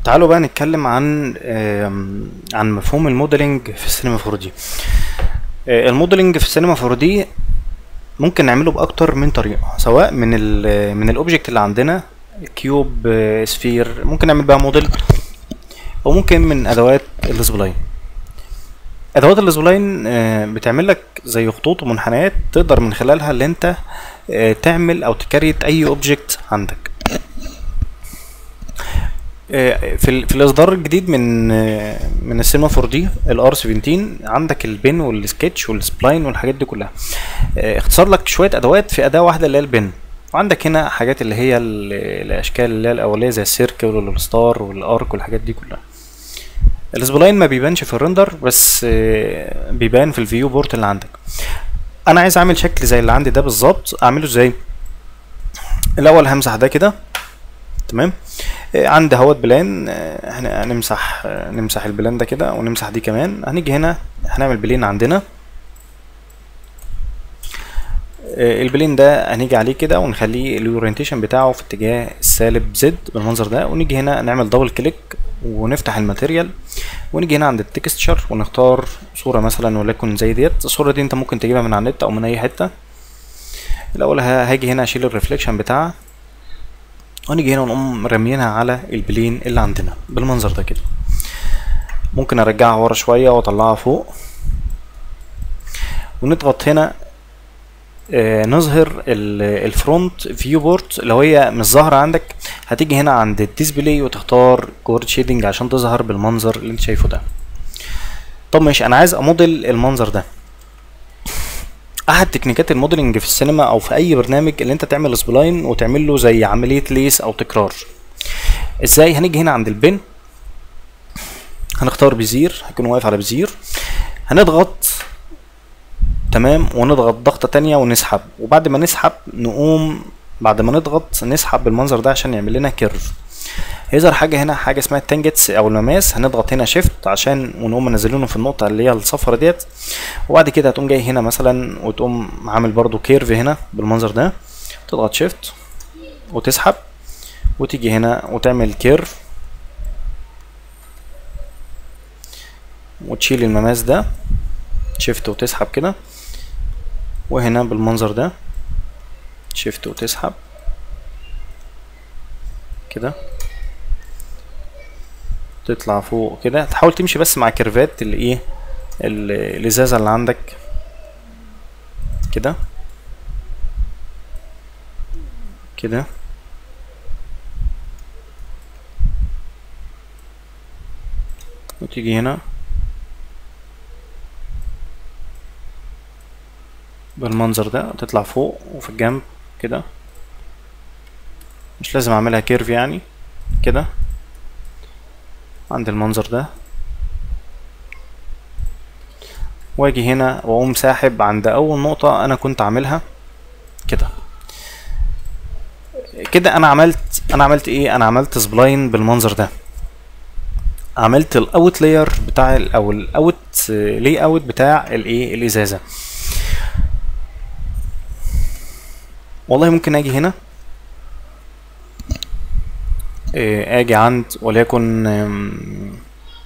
تعالوا بقى نتكلم عن آم، عن مفهوم الموديلنج في السينما 4 دي الموديلنج في السينما 4 دي ممكن نعمله باكتر من طريقه سواء من ال من الاوبجكت اللي عندنا كيوب آه، سفير ممكن نعمل بقى موديل او ممكن من ادوات السبلاين ادوات السبلاين آه، بتعمل لك زي خطوط ومنحنيات تقدر من خلالها اللي انت آه، تعمل او تكريت اي اوبجكت عندك آه، في ال- في الاصدار الجديد من آه، من السينما 4 دي الار 17 عندك البن والسكتش والسبلاين والحاجات دي كلها آه، اختصر لك شويه ادوات في اداه واحده اللي هي البن وعندك هنا حاجات اللي هي ال- الاشكال اللي هي الاوليه زي السيركل والستار والارك والحاجات دي كلها السبلاين ما بيبانش في الرندر بس آه، بيبان في الفيو بورت اللي عندك انا عايز اعمل شكل زي اللي عندي ده بالظبط اعمله ازاي الاول همسح ده كده تمام آه، عندي اهوت بلان آه، احنا هنمسح آه، نمسح البلان ده كده ونمسح دي كمان هنيجي هنا هنعمل بلين عندنا آه، البلين ده هنيجي عليه كده ونخليه الاورينتيشن بتاعه في اتجاه السالب زد بالمنظر ده ونيجي هنا نعمل دبل كليك ونفتح الماتيريال ونيجي هنا عند التكستشر ونختار صورة مثلا وليكن زي ديت الصورة دي انت ممكن تجيبها من على النت او من اي حتة الاول ه- هاجي هنا اشيل الريفليكشن بتاعها ونيجي هنا ونقوم راميينها على البلين اللي عندنا بالمنظر ده كده ممكن ارجعها ورا شوية واطلعها فوق ونضغط هنا آه، نظهر ال- الفرونت فيو بورت لو هي مش ظاهرة عندك هتيجي هنا عند الديسبلاي وتختار كورد شيدنج عشان تظهر بالمنظر اللي انت شايفه ده طب ماشي انا عايز اموديل المنظر ده احد تكنيكات الموديلنج في السينما او في اي برنامج اللي انت تعمل سبلاين وتعمل له زي عمليه ليس او تكرار ازاي هنيجي هنا عند البن هنختار بزير هيكون واقف على بزير هنضغط تمام ونضغط ضغطه تانية ونسحب وبعد ما نسحب نقوم بعد ما نضغط نسحب بالمنظر ده عشان يعمل لنا كيرف هيظهر حاجه هنا حاجه اسمها التانجتس او المماس هنضغط هنا شيفت عشان ونقوم منزلينه في النقطه اللي هي الصفرة ديت وبعد كده هتقوم جاي هنا مثلا وتقوم عامل برضو كيرف هنا بالمنظر ده تضغط شيفت وتسحب وتيجي هنا وتعمل كيرف وتشيل المماس ده شيفت وتسحب كده وهنا بالمنظر ده شيفت وتسحب كده تطلع فوق كده تحاول تمشي بس مع كيرفات اللي ايه ال- الازازه اللي عندك كده كده وتيجي هنا بالمنظر ده تطلع فوق وفي الجنب كده مش لازم اعملها كيرف يعني كده عند المنظر ده واجي هنا واقوم ساحب عند اول نقطة انا كنت عاملها كده كده انا عملت انا عملت ايه انا عملت سبلاين بالمنظر ده عملت الاوت لاير بتاع ال- او الاوت لي اوت بتاع الايه الازازة والله ممكن اجي هنا إيه، اجي عند وليكن أم،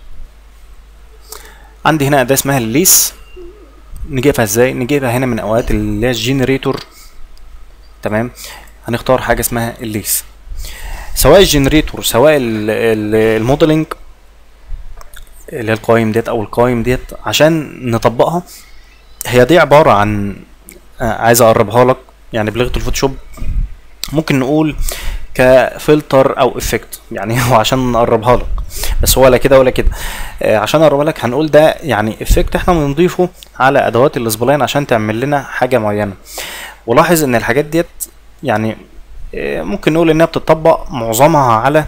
عندي هنا اداه اسمها الليس نجيبها ازاي نجيبها هنا من اوقات اللي هي الجنريتور تمام هنختار حاجه اسمها الليس سواء الجنريتور سواء ال- ال- الموديلنج اللي هي القوائم ديت او القوائم ديت عشان نطبقها هي دي عباره عن آه، عايز اقربها لك يعني بلغه الفوتوشوب ممكن نقول كفلتر او افكت يعني هو عشان نقربها لك بس هو ولا كده ولا كده آه، عشان اقربها لك هنقول ده يعني افكت احنا بنضيفه على ادوات الاسبلاين عشان تعمل لنا حاجه معينه ولاحظ ان الحاجات ديت يعني آه، ممكن نقول انها بتطبق معظمها على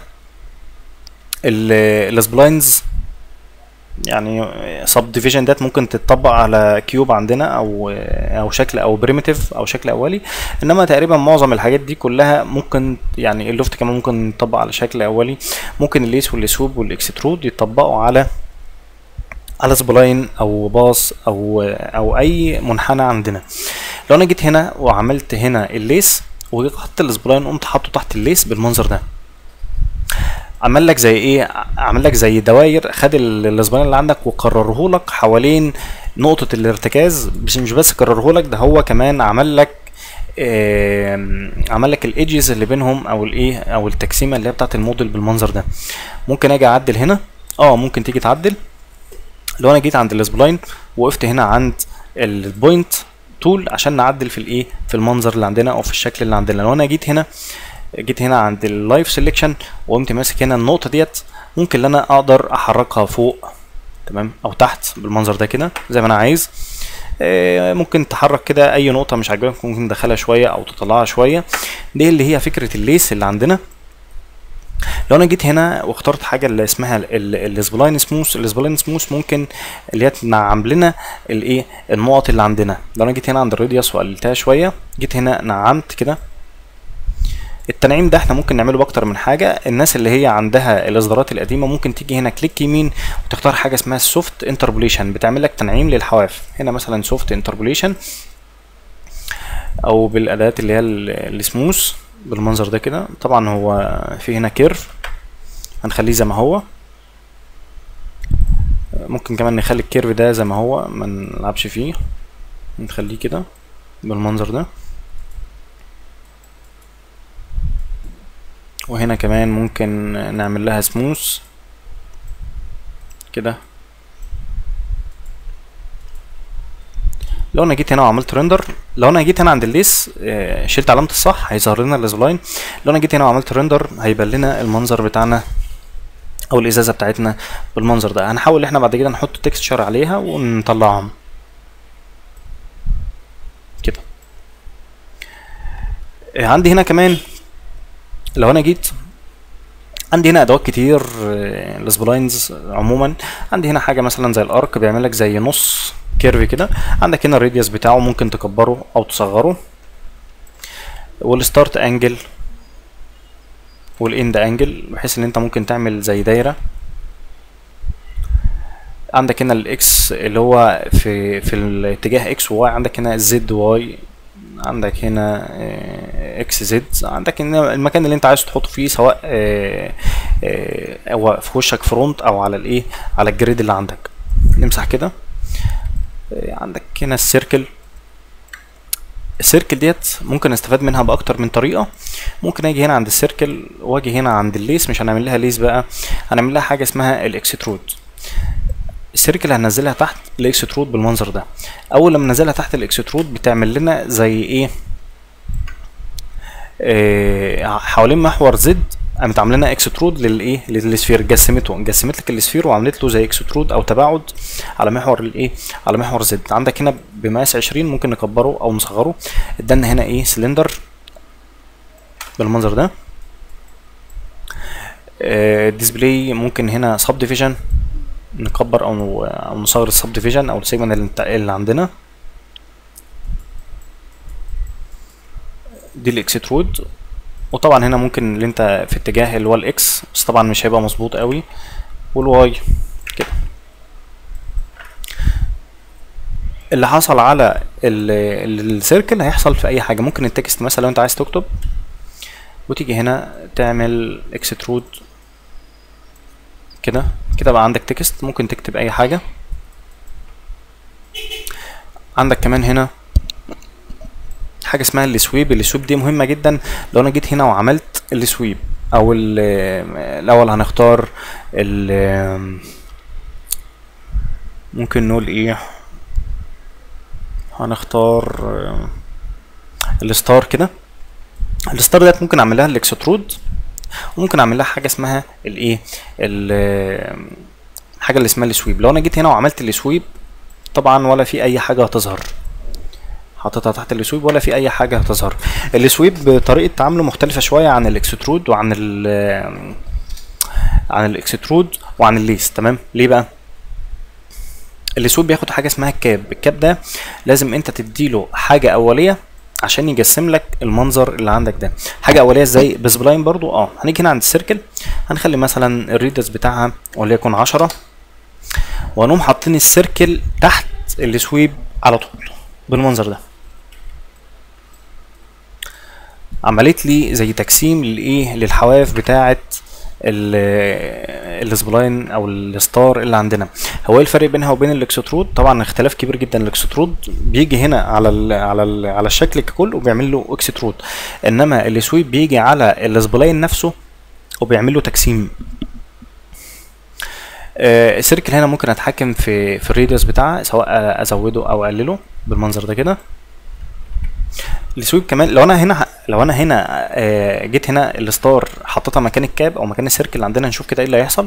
السبلاينز يعني سب ديفيجن ديت ممكن تتطبق على كيوب عندنا او او شكل او بريميتيف او شكل اولي انما تقريبا معظم الحاجات دي كلها ممكن يعني اللوفت كمان ممكن يتطبق على شكل اولي ممكن الليس والسوب والاكسترود يتطبقوا على على سبلاين او باص او او اي منحنى عندنا لو انا جيت هنا وعملت هنا الليس وخدت السبلاين قمت حاطه تحت الليس بالمنظر ده عمل لك زي ايه عمل لك زي دواير خد ال- الاسبوعين اللي عندك وكرره لك حوالين نقطة الارتكاز مش مش بس كرره لك ده هو كمان عمل لك آم، عمل لك الايدجز اللي بينهم او الايه او التقسيمه اللي هي بتاعت الموديل بالمنظر ده ممكن اجي اعدل هنا اه ممكن تيجي تعدل لو انا جيت عند السبلاين وقفت هنا عند البوينت تول عشان نعدل في الايه في المنظر اللي عندنا او في الشكل اللي عندنا لو انا جيت هنا جيت هنا عند اللايف سيلكشن وقمت ماسك هنا النقطه ديت ممكن ان انا اقدر احركها فوق تمام او تحت بالمنظر ده كده زي ما انا عايز آه، ممكن تحرك كده اي نقطه مش عاجباك ممكن تدخلها شويه او تطلعها شويه دي اللي هي فكره الليس اللي عندنا لو انا جيت هنا واخترت حاجه اللي اسمها السبلاين سموث السبلاين سموث ممكن اللي هي تنعم لنا الايه النقط اللي عندنا لو انا جيت هنا عند الراديوس وقللتها شويه جيت هنا نعمت كده التنعيم ده احنا ممكن نعمله باكتر من حاجه الناس اللي هي عندها الاصدارات القديمه ممكن تيجي هنا كليك يمين وتختار حاجه اسمها السوفت انتربوليشن بتعمل لك تنعيم للحواف هنا مثلا سوفت انتربوليشن او بالاداه اللي هي ال- السموث بالمنظر ده كده طبعا هو في هنا كيرف هنخليه زي ما هو ممكن كمان نخلي الكيرف ده زي ما هو ما نلعبش فيه نخليه كده بالمنظر ده وهنا كمان ممكن نعمل لها سموث كده لو انا جيت هنا وعملت ريندر لو انا جيت هنا عند الليس آه، شلت علامه الصح هيظهر لنا السبلاين لو انا جيت هنا وعملت ريندر هيبان لنا المنظر بتاعنا او الازازه بتاعتنا بالمنظر ده هنحاول احنا بعد كده نحط تكستشر عليها ونطلعهم كده آه، عندي هنا كمان لو انا جيت عندي هنا ادوات كتير آه، السبلاينز عموما عندي هنا حاجه مثلا زي الارك بيعمل لك زي نص كيرف كده عندك هنا الراديوس بتاعه ممكن تكبره او تصغره والستارت انجل والاند انجل بحيث ان انت ممكن تعمل زي دايره عندك هنا الاكس اللي هو في في الاتجاه اكس وواي عندك هنا الزد واي عندك هنا اكس زد عندك هنا المكان اللي انت عايز تحط فيه سواء آه، آه، هو في وشك فرونت او على الايه على الجريد اللي عندك نمسح كده آه، عندك هنا السيركل السيركل ديت ممكن استفاد منها باكتر من طريقه ممكن اجي هنا عند السيركل واجي هنا عند الليس مش هنعمل لها ليس بقى هنعمل لها حاجه اسمها الاكسترود السيركل هننزلها تحت الاكسترود بالمنظر ده اول لما ننزلها تحت الاكسترود بتعمل لنا زي ايه آه، حوالين محور زد قامت عامله لنا اكسترود للايه للسفير جسمته جسمت لك السفير وعملت له زي اكسترود او تباعد على محور الايه على محور زد عندك هنا بمقاس 20 ممكن نكبره او نصغره ادانا هنا ايه سلندر بالمنظر ده الديسبلاي ممكن هنا سب ديفيجن نكبر او او نصغر السب ديفيجن او السيجمنت اللي, انت- اللي عندنا دي الاكسترود وطبعا هنا ممكن اللي انت في اتجاه اللي هو الاكس بس طبعا مش هيبقى مظبوط قوي والواي كده اللي حصل على ال- ال- السيركل هيحصل في اي حاجه ممكن التكست مثلا لو انت عايز تكتب وتيجي هنا تعمل اكسترود كده كده بقى عندك تكست ممكن تكتب اي حاجه عندك كمان هنا حاجه اسمها السويب السويب دي مهمه جدا لو انا جيت هنا وعملت السويب او ال- الاول هنختار ال ممكن نقول ايه هنختار آه، الستار كده الستار ديت ممكن اعمل لها الاكسترود وممكن اعمل لها حاجه اسمها الايه ال- حاجه اللي اسمها السويب لو انا جيت هنا وعملت السويب طبعا ولا في اي حاجه هتظهر حاططها تحت السويب ولا في اي حاجه هتظهر السويب طريقه تعامله مختلفه شويه عن الاكسترود وعن ال عن الاكسترود وعن الليس تمام ليه بقى السويب بياخد حاجه اسمها الكاب الكاب ده لازم انت تديله حاجه اوليه عشان يجسم لك المنظر اللي عندك ده حاجه اوليه ازاي بسبلاين برضو اه هنيجي هنا عند السيركل هنخلي مثلا الريدس بتاعها وليكن 10 وهنقوم حاطين السيركل تحت السويب على طول بالمنظر ده عملت لي زي تجسيم للايه للحواف بتاعه السبلاين او الستار اللي عندنا هو ايه الفرق بينها وبين الاكسترود طبعا اختلاف كبير جدا الاكسترود بيجي هنا على ال على ال على الشكل ككل وبيعمل له اكسترود انما السويب بيجي على السبلاين نفسه وبيعمل له تجسيم آه، السيركل هنا ممكن اتحكم في في الريديوس بتاعها سواء ازوده او اقلله بالمنظر ده كده السويب كمان لو انا هنا لو انا هنا آه، جيت هنا الستار حطيتها مكان الكاب او مكان السيركل اللي عندنا نشوف كده ايه اللي هيحصل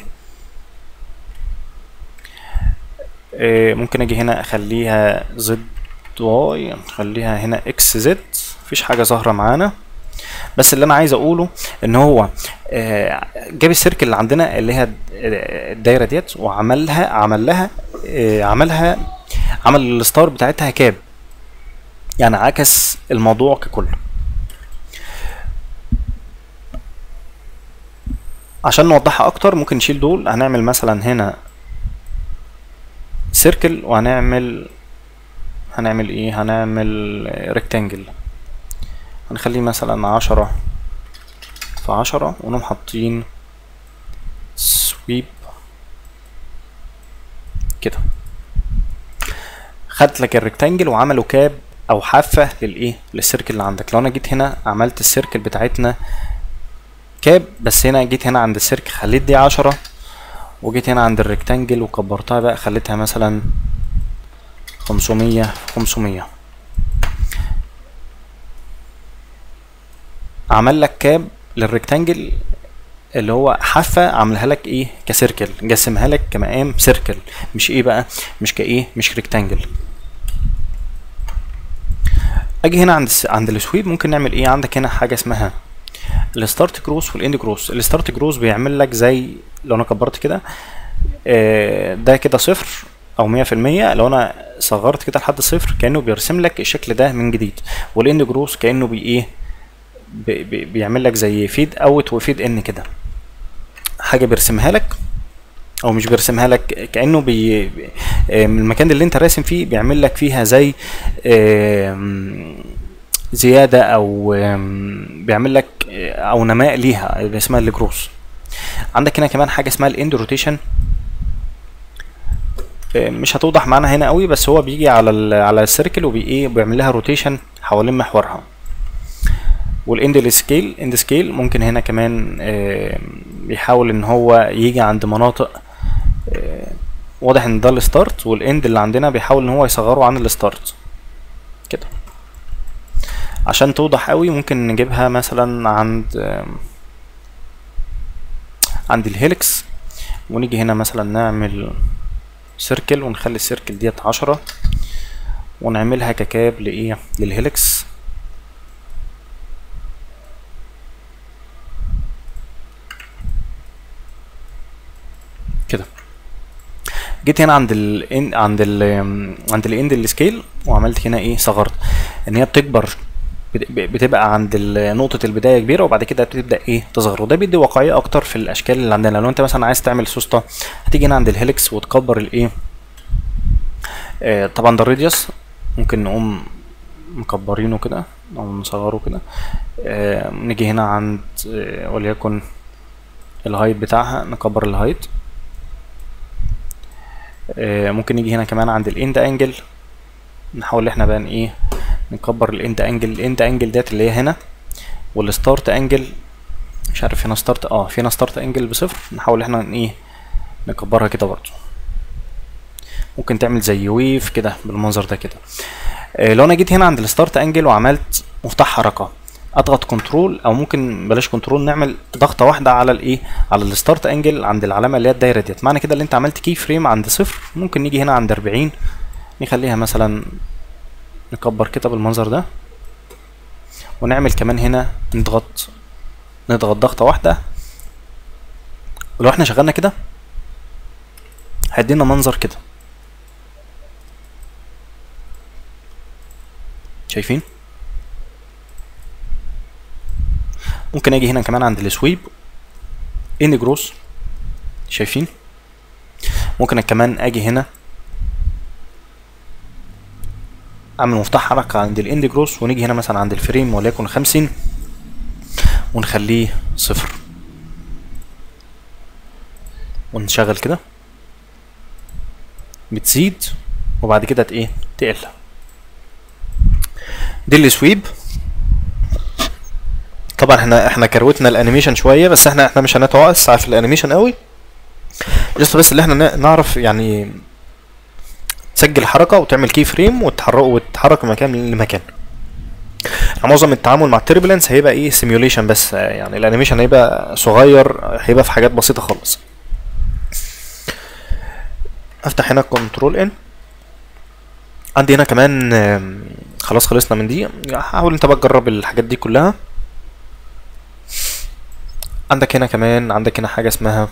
آه، ممكن اجي هنا اخليها زد واي اخليها هنا اكس زد مفيش حاجه ظاهره معانا بس اللي انا عايز اقوله ان هو آه، جاب السيركل اللي عندنا اللي هي الدايره ديت وعملها عمل لها آه، عملها عمل الستار بتاعتها كاب يعني عكس الموضوع ككل عشان نوضحها اكتر ممكن نشيل دول هنعمل مثلا هنا سيركل وهنعمل هنعمل ايه هنعمل ريكتانجل هنخليه مثلا عشرة في عشرة ونقوم حاطين سويب كده خدت لك الريكتانجل وعملوا كاب او حافه للايه للسيركل اللي عندك لو انا جيت هنا عملت السيركل بتاعتنا كاب بس هنا جيت هنا عند السيركل خليت دي عشرة وجيت هنا عند الريكتانجل وكبرتها بقى خليتها مثلا خمسمية في خمسمية عمل لك كاب للريكتانجل اللي هو حافه عاملها لك ايه كسيركل جسمها لك كمقام سيركل مش ايه بقى مش كايه مش ريكتانجل اجي هنا عند الس- عند السويب ممكن نعمل ايه عندك هنا حاجه اسمها الستارت كروس والاند كروس الستارت كروس بيعمل لك زي لو انا كبرت كده آه، ده كده صفر او مية في المية لو انا صغرت كده لحد صفر كانه بيرسم لك الشكل ده من جديد والاند كروس كانه بي ايه بي بي بيعمل لك زي فيد اوت وفيد ان كده حاجه بيرسمها لك او مش بيرسمها لك كانه بي بي- آه، من المكان اللي انت راسم فيه بيعمل لك فيها زي آم، زياده او آم، بيعمل لك آه، او نماء ليها اللي اسمها الجروس عندك هنا كمان حاجه اسمها الاند روتيشن مش هتوضح معانا هنا قوي بس هو بيجي على ال على السيركل وبي ايه بيعمل لها روتيشن حوالين محورها والاند سكيل اند سكيل ممكن هنا كمان آه، بيحاول ان هو يجي عند مناطق آه، واضح ان ده الستارت والاند اللي عندنا بيحاول ان هو يصغره عن الستارت كده عشان توضح قوي ممكن نجيبها مثلا عند آم، عند الهيلكس ونيجي هنا مثلا نعمل سيركل ونخلي السيركل ديت عشرة ونعملها ككاب لإيه للهيلكس كده جيت هنا عند ال عند ال عند الاند السكيل وعملت هنا ايه صغرت ان هي بتكبر بت- بتبقى عند ال- نقطة البداية كبيرة وبعد كده بتبدأ ايه تصغر وده بيدي واقعية اكتر في الاشكال اللي عندنا لو انت مثلا عايز تعمل سوسته هتيجي هنا عند الهيلكس وتكبر الايه آه طبعا ده الراديوس ممكن نقوم مكبرينه كده او نصغره كده آه نيجي هنا عند آه وليكن الهايت بتاعها نكبر الهايت آه ممكن نيجي هنا كمان عند الاند انجل نحاول احنا بقى ايه نكبر الاند انجل الاند انجل ديت اللي هي هنا والستارت انجل مش عارف هنا ستارت اه في هنا ستارت انجل بصفر نحاول احنا ايه نكبرها كده برضو ممكن تعمل زي ويف كده بالمنظر ده كده آه لو انا جيت هنا عند الستارت انجل وعملت مفتاح حركه اضغط كنترول او ممكن بلاش كنترول نعمل ضغطه واحده على الايه على الستارت انجل عند العلامه اللي هي الدايره ديت معنى كده اللي انت عملت كي فريم عند صفر ممكن نيجي هنا عند 40 نخليها مثلا نكبر كده بالمنظر ده ونعمل كمان هنا نضغط نضغط ضغطه واحده ولو احنا شغلنا كده هيدينا منظر كده شايفين ممكن اجي هنا كمان عند السويب ان جروس شايفين ممكن كمان اجي هنا اعمل مفتاح حركة عند الاند جروس ونيجي هنا مثلا عند الفريم وليكن خمسين ونخليه صفر ونشغل كده بتزيد وبعد كده ت- ايه تقل دي السويب طبعا احنا احنا كروتنا الانيميشن شويه بس احنا احنا مش هنتوسع في الانيميشن قوي جست بس اللي احنا ن- نعرف يعني تسجل حركه وتعمل كي فريم وتحرك وتتحرك من مكان لمكان معظم التعامل مع التربلنس هيبقى ايه سيميوليشن بس آه، يعني الانيميشن هيبقى صغير هيبقى في حاجات بسيطه خالص افتح هنا كنترول ان عندي هنا كمان آم، خلاص خلصنا من دي حاول انت بقى تجرب الحاجات دي كلها عندك هنا كمان عندك هنا حاجه اسمها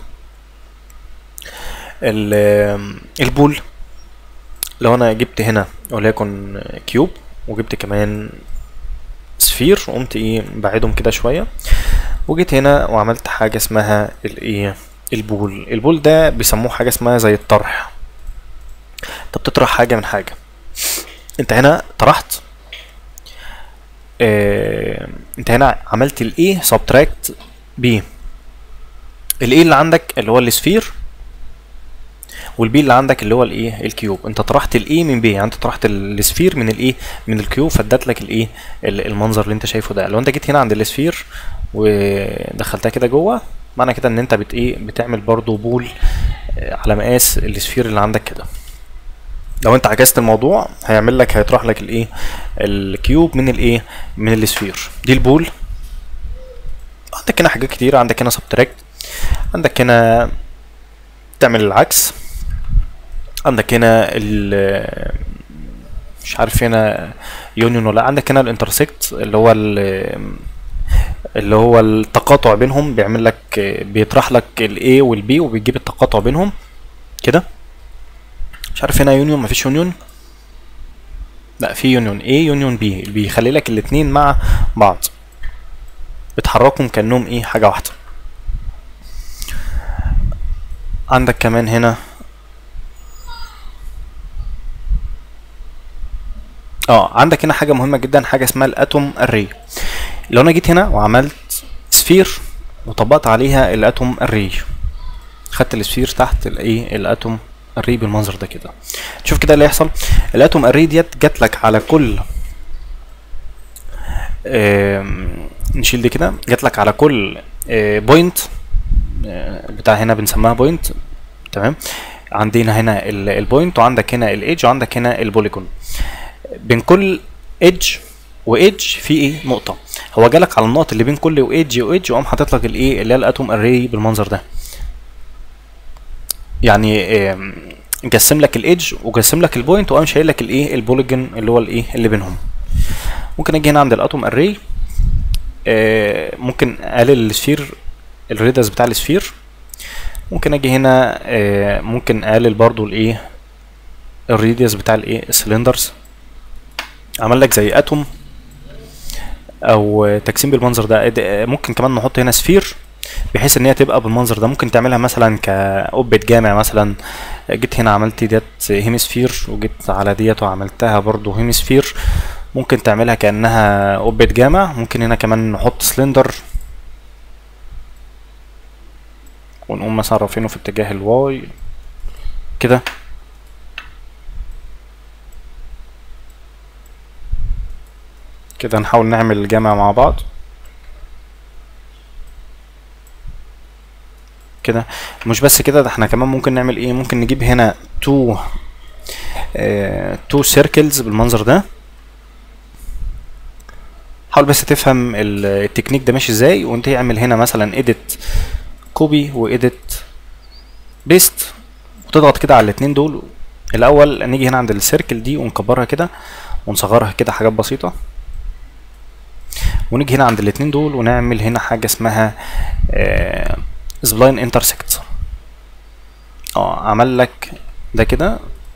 ال- آم، البول لو انا جبت هنا وليكن كيوب وجبت كمان سفير وقمت ايه بعيدهم كده شويه وجيت هنا وعملت حاجه اسمها الايه البول البول ده بيسموه حاجه اسمها زي الطرح انت بتطرح حاجه من حاجه انت هنا طرحت اه انت هنا عملت الايه سبتراكت بي الايه اللي عندك اللي هو السفير والبي اللي عندك اللي هو الايه الكيوب انت طرحت الايه من بي يعني انت طرحت ال- السفير من الايه من الكيوب فادت لك الايه ال- المنظر اللي انت شايفه ده لو انت جيت هنا عند السفير ودخلتها كده جوه معنى كده ان انت بت ايه بتعمل برضو بول آه، على مقاس السفير اللي عندك كده لو انت عكست الموضوع هيعمل لك هيطرح لك الايه الكيوب من الايه من السفير دي البول عندك هنا حاجات كتير عندك هنا سبتراكت عندك هنا تعمل العكس عندك هنا ال مش عارف هنا يونيون ولا لأ. عندك هنا الانترسكت اللي هو ال- اللي هو التقاطع بينهم بيعمل لك بيطرح لك الاي والبي وبيجيب التقاطع بينهم كده مش عارف هنا يونيون مفيش يونيون لا في يونيون A يونيون B اللي بيخلي لك الاتنين مع بعض بتحركهم كأنهم ايه حاجة واحدة عندك كمان هنا اه عندك هنا حاجة مهمة جدا حاجة اسمها الاتوم اري لو انا جيت هنا وعملت سفير وطبقت عليها الاتوم اري خدت السفير تحت الايه الاتوم اري بالمنظر ده كده شوف كده اللي هيحصل الاتوم اري ديت جات لك على كل آم، نشيل دي كده جات لك على كل بوينت بتاع هنا بنسميها بوينت تمام عندنا هنا البوينت وعندك هنا الايدج وعندك هنا البوليجون بين كل ايدج وايدج في ايه نقطه هو جالك على النقط اللي بين كل وايدج وايدج وقام حاطط لك الايه اللي هي الاتوم اري بالمنظر ده يعني آم، جسم لك الايدج وجسم لك البوينت وقام شايل لك الايه البوليجون اللي هو الايه اللي بينهم ممكن اجي هنا عند الاتوم اري ممكن اقلل السفير الريدس بتاع السفير ممكن اجي هنا آه، ممكن اقلل برضو الايه الريديوس بتاع الايه السلندرز عمل لك زي اتوم او تجسيم بالمنظر ده إد- ممكن كمان نحط هنا سفير بحيث ان هي تبقى بالمنظر ده ممكن تعملها مثلا كقبة جامع مثلا جيت هنا عملت ديت هيمسفير وجيت على ديت وعملتها برضو هيمسفير ممكن تعملها كأنها قبة جامع ممكن هنا كمان نحط سلندر ونقوم مثلا رافينه في اتجاه الواي كده كده نحاول نعمل الجامع مع بعض كده مش بس كده ده احنا كمان ممكن نعمل ايه ممكن نجيب هنا تو اه تو سيركلز بالمنظر ده حاول بس تفهم ال- التكنيك ده ماشي ازاي وانت اعمل هنا مثلا edit كوبي وإيديت بيست وتضغط كده على الاتنين دول الاول نيجي هنا عند السيركل دي ونكبرها كده ونصغرها كده حاجات بسيطة ونيجي هنا عند الاتنين دول ونعمل هنا حاجة اسمها سبلاين انترسكت اه عمل لك ده كده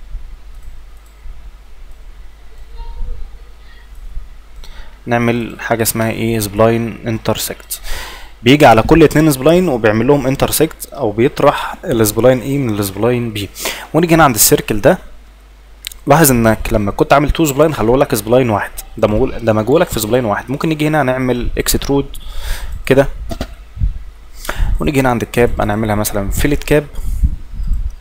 نعمل حاجة اسمها ايه سبلاين انترسكت بيجي على كل اتنين سبلاين وبيعمل لهم انترسكت او بيطرح السبلاين ايه من السبلاين بي ونيجي هنا عند السيركل ده لاحظ انك لما كنت عامل تو سبلاين خلوه لك سبلاين واحد ده مجول ده مجهولك في سبلاين واحد ممكن نيجي هنا نعمل اكسترود كده ونيجي هنا عند الكاب هنعملها مثلا فيلت كاب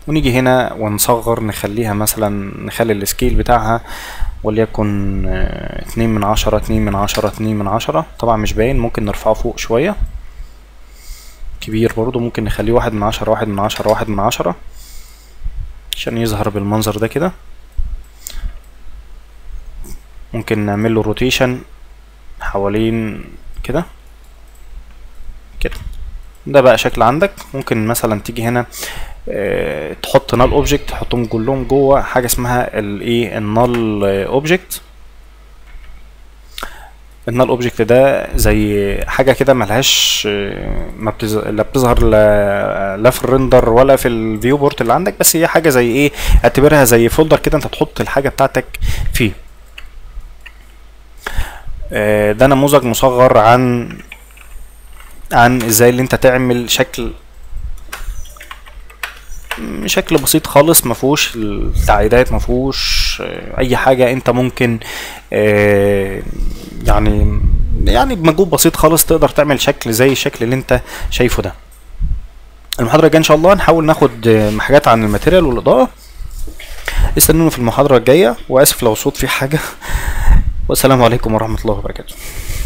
ونيجي هنا ونصغر نخليها مثلا نخلي السكيل بتاعها وليكن آه، اتنين من عشرة اتنين من عشرة اتنين من عشرة طبعا مش باين ممكن نرفعه فوق شوية كبير برضو ممكن نخليه واحد من عشرة واحد من عشرة واحد من عشرة عشان يظهر بالمنظر ده كده ممكن نعمل له روتيشن حوالين كده كده ده بقى شكل عندك ممكن مثلا تيجي هنا آه، تحط نال اوبجكت تحطهم كلهم جوه حاجه اسمها الايه النال اوبجكت النال اوبجكت ده زي حاجه كده ملهاش آه، ما بتز... لا بتظهر لا... لا في الريندر ولا في الفيو بورت اللي عندك بس هي حاجه زي ايه اعتبرها زي فولدر كده انت تحط الحاجه بتاعتك فيه آه، ده نموذج مصغر عن عن ازاي اللي انت تعمل شكل م- شكل بسيط خالص ما فيهوش التعقيدات ما فيهوش آه، اي حاجه انت ممكن آه، يعني يعني بمجهود بسيط خالص تقدر تعمل شكل زي الشكل اللي انت شايفه ده المحاضره الجايه ان شاء الله نحاول ناخد آه، حاجات عن الماتيريال والاضاءه استنونا في المحاضره الجايه واسف لو صوت فيه حاجه والسلام عليكم ورحمه الله وبركاته